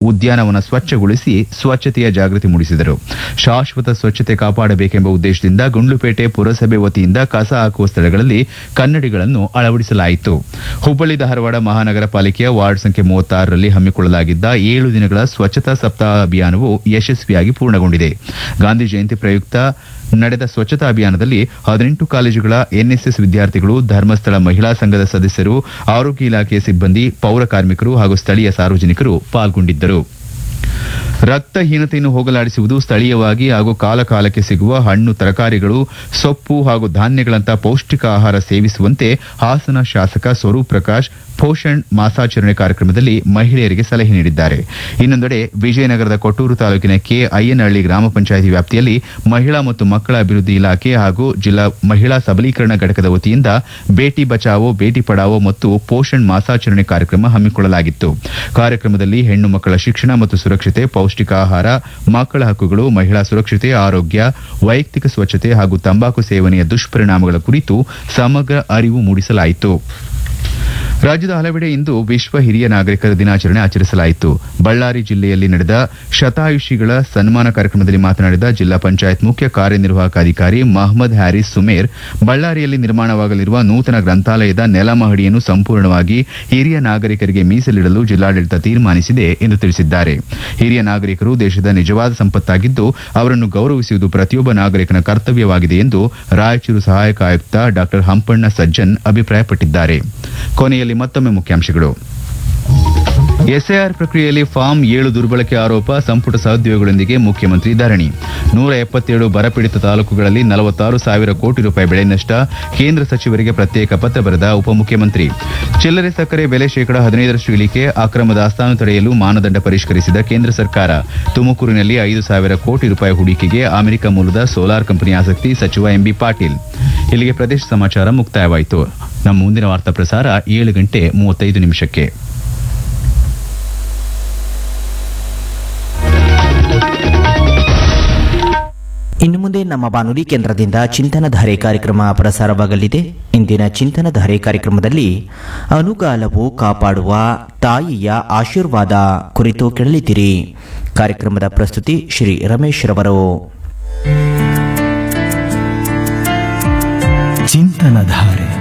ಉದ್ಯಾನವನ ಸ್ವಚ್ಛಗೊಳಿಸಿ ಸ್ವಚ್ಛತೆಯ ಜಾಗೃತಿ ಮೂಡಿಸಿದರು ಶಾಶ್ವತ ಸ್ವಚ್ಛತೆ ಕಾಪಾಡಬೇಕೆಂಬ ಉದ್ದೇಶದಿಂದ ಗುಂಡ್ಲುಪೇಟೆ ಪುರಸಭೆ ವತಿಯಿಂದ ಕಸ ಹಾಕುವ ಸ್ಥಳಗಳಲ್ಲಿ ಕನ್ನಡಿಗಳನ್ನು ಅಳವಡಿಸಲಾಯಿತು ಹುಬ್ಬಳ್ಳಿ ಧಾರವಾಡ ಮಹಾನಗರ ಪಾಲಿಕೆಯ ವಾರ್ಡ್ ಸಂಖ್ಯೆ ಮೂವತ್ತಾರರಲ್ಲಿ ಹಮ್ಮಿಕೊಳ್ಳಲಾಗಿದ್ದ ಏಳು ದಿನಗಳ ಸ್ವಚ್ಛತಾ ಸಪ್ತಾಹ ಅಭಿಯಾನವು ಯಶಸ್ವಿಯಾಗಿ ಪೂರ್ಣಗೊಂಡಿದೆ ಗಾಂಧಿ ಜಯಂತಿ ಪ್ರಯುಕ್ತ ನಡೆದ ಸ್ವಚ್ಛತಾ ಅಭಿಯಾನದಲ್ಲಿ ಹದಿನೆಂಟು ಕಾಲೇಜುಗಳ ಎನ್ಎಸ್ಎಸ್ ವಿದ್ಯಾರ್ಥಿಗಳು ಧರ್ಮಸ್ಥಳ ಮಹಿಳಾ ಸಂಘದ ಸದಸ್ಯರು ಆರೋಗ್ಯ ಇಲಾಖೆಯ ಸಿಬ್ಬಂದಿ ಪೌರ ಕಾರ್ಮಿಕರು ಹಾಗೂ ಸ್ಥಳೀಯ ಸಾರ್ವಜನಿಕರು ಪಾಲ್ಗೊಂಡಿದ್ದರು ರಕ್ತಹೀನತೆಯನ್ನು ಹೋಗಲಾಡಿಸುವುದು ಸ್ಥಳೀಯವಾಗಿ ಹಾಗೂ ಕಾಲಕಾಲಕ್ಕೆ ಸಿಗುವ ಹಣ್ಣು ತರಕಾರಿಗಳು ಸೊಪ್ಪು ಹಾಗೂ ಧಾನ್ಯಗಳಂತಹ ಪೌಷ್ಟಿಕ ಆಹಾರ ಸೇವಿಸುವಂತೆ ಹಾಸನ ಶಾಸಕ ಸ್ವರೂಪ್ ಪ್ರಕಾಶ್ ಪೋಷಣ್ ಮಾಸಾಚರಣೆ ಕಾರ್ಯಕ್ರಮದಲ್ಲಿ ಮಹಿಳೆಯರಿಗೆ ಸಲಹೆ ನೀಡಿದ್ದಾರೆ ಇನ್ನೊಂದೆಡೆ ವಿಜಯನಗರದ ಕೊಟ್ಟೂರು ತಾಲೂಕಿನ ಕೆ ಅಯ್ಯನಹಳ್ಳಿ ಗ್ರಾಮ ಪಂಚಾಯಿತಿ ವ್ಯಾಪ್ತಿಯಲ್ಲಿ ಮಹಿಳಾ ಮತ್ತು ಮಕ್ಕಳ ಅಭಿವೃದ್ಧಿ ಇಲಾಖೆ ಹಾಗೂ ಜಿಲ್ಲಾ ಮಹಿಳಾ ಸಬಲೀಕರಣ ಘಟಕದ ವತಿಯಿಂದ ಬೇಟಿ ಬಚಾವೋ ಬೇಟಿ ಪಡಾವೋ ಮತ್ತು ಪೋಷಣ್ ಮಾಸಾಚರಣೆ ಕಾರ್ಯಕ್ರಮ ಹಮ್ಮಿಕೊಳ್ಳಲಾಗಿತ್ತು ಕಾರ್ಯಕ್ರಮದಲ್ಲಿ ಹೆಣ್ಣು ಮಕ್ಕಳ ಶಿಕ್ಷಣ ಮತ್ತು ಸುರಕ್ಷತೆ ಪೌಷ್ಟಿಕ ಆಹಾರ ಮಕ್ಕಳ ಹಕ್ಕುಗಳು ಮಹಿಳಾ ಸುರಕ್ಷತೆ ಆರೋಗ್ಯ ವೈಯಕ್ತಿಕ ಸ್ವಚ್ಛತೆ ಹಾಗೂ ತಂಬಾಕು ಸೇವನೆಯ ದುಷ್ಪರಿಣಾಮಗಳ ಕುರಿತು ಸಮಗ್ರ ಅರಿವು ಮೂಡಿಸಲಾಯಿತು ರಾಜ್ಯದ ಹಲವೆಡೆ ಇಂದು ವಿಶ್ವ ಹಿರಿಯ ನಾಗರಿಕರ ದಿನಾಚರಣೆ ಆಚರಿಸಲಾಯಿತು ಬಳ್ಳಾರಿ ಜಿಲ್ಲೆಯಲ್ಲಿ ನಡೆದ ಶತಾಯುಷಿಗಳ ಸನ್ಮಾನ ಕಾರ್ಯಕ್ರಮದಲ್ಲಿ ಮಾತನಾಡಿದ ಜಿಲ್ಲಾ ಪಂಚಾಯತ್ ಮುಖ್ಯ ಕಾರ್ಯನಿರ್ವಾಹಕ ಅಧಿಕಾರಿ ಮಹಮ್ಮದ್ ಹ್ಯಾರಿಸ್ ಸುಮೇರ್ ಬಳ್ಳಾರಿಯಲ್ಲಿ ನಿರ್ಮಾಣವಾಗಲಿರುವ ನೂತನ ಗ್ರಂಥಾಲಯದ ನೆಲಮಹಡಿಯನ್ನು ಸಂಪೂರ್ಣವಾಗಿ ಹಿರಿಯ ನಾಗರಿಕರಿಗೆ ಮೀಸಲಿಡಲು ಜಿಲ್ಲಾಡಳಿತ ತೀರ್ಮಾನಿಸಿದೆ ಎಂದು ತಿಳಿಸಿದ್ದಾರೆ ಹಿರಿಯ ನಾಗರಿಕರು ದೇಶದ ನಿಜವಾದ ಸಂಪತ್ತಾಗಿದ್ದು ಅವರನ್ನು ಗೌರವಿಸುವುದು ಪ್ರತಿಯೊಬ್ಬ ನಾಗರಿಕನ ಕರ್ತವ್ಯವಾಗಿದೆ ಎಂದು ರಾಯಚೂರು ಸಹಾಯಕ ಆಯುಕ್ತ ಡಾ ಹಂಪಣ್ಣ ಸಜ್ಜನ್ ಅಭಿಪ್ರಾಯಪಟ್ಟಿದ್ದಾರೆ ಕೊನೆಯಲ್ಲಿ ಮತ್ತೊಮ್ಮೆ ಮುಖ್ಯಾಂಶಗಳು ಎಸ್ಐಆರ್ ಪ್ರಕ್ರಿಯೆಯಲ್ಲಿ ಫಾರ್ಮ್ ಏಳು ದುರ್ಬಳಕೆ ಆರೋಪ ಸಂಪುಟ ಸಹೋದ್ಯೋಗಿಗಳೊಂದಿಗೆ ಮುಖ್ಯಮಂತ್ರಿ ಧರಣಿ ನೂರ ಎಪ್ಪತ್ತೇಳು ಬರಪೀಡಿತ ತಾಲೂಕುಗಳಲ್ಲಿ ನಲವತ್ತಾರು ಸಾವಿರ ಕೋಟಿ ರೂಪಾಯಿ ಬೆಳೆ ನಷ್ಟ ಕೇಂದ್ರ ಸಚಿವರಿಗೆ ಪ್ರತ್ಯೇಕ ಪತ್ರ ಬರೆದ ಉಪಮುಖ್ಯಮಂತ್ರಿ ಚಿಲ್ಲರೆ ಸಕ್ಕರೆ ಬೆಲೆ ಶೇಕಡಾ ಹದಿನೈದರಷ್ಟು ಇಳಿಕೆ ಅಕ್ರಮ ದಾಸ್ತಾನು ತಡೆಯಲು ಮಾನದಂಡ ಪರಿಷ್ಕರಿಸಿದ ಕೇಂದ್ರ ಸರ್ಕಾರ ತುಮಕೂರಿನಲ್ಲಿ ಐದು ಸಾವಿರ ಕೋಟಿ ರೂಪಾಯಿ ಹೂಡಿಕೆಗೆ ಅಮೆರಿಕ ಮೂಲದ ಸೋಲಾರ್ ಕಂಪನಿ ಆಸಕ್ತಿ ಸಚಿವ ಎಂಬಿ ಪಾಟೀಲ್ ಇಲ್ಲಿಗೆ ಪ್ರದೇಶ ಸಮಾಚಾರ ಮುಕ್ತಾಯವಾಯಿತು ನಮ್ಮ ಮುಂದಿನ ವಾರ್ತಾ ಪ್ರಸಾರ ಏಳು ಗಂಟೆ ಮೂವತ್ತೈದು ನಿಮಿಷಕ್ಕೆ ಇನ್ನು ಮುಂದೆ ನಮ್ಮ ಬಾನುಲಿ ಕೇಂದ್ರದಿಂದ ಚಿಂತನಧಾರೆ ಕಾರ್ಯಕ್ರಮ ಪ್ರಸಾರವಾಗಲಿದೆ ಇಂದಿನ ಚಿಂತನಧಾರೆ ಕಾರ್ಯಕ್ರಮದಲ್ಲಿ ಅನುಗಾಲವು ಕಾಪಾಡುವ ತಾಯಿಯ ಆಶೀರ್ವಾದ ಕುರಿತು ಕೇಳಲಿದ್ದೀರಿ ಕಾರ್ಯಕ್ರಮದ ಪ್ರಸ್ತುತಿ ಶ್ರೀ ರಮೇಶ್ ರವರು ಚಿಂತನಧಾರೆ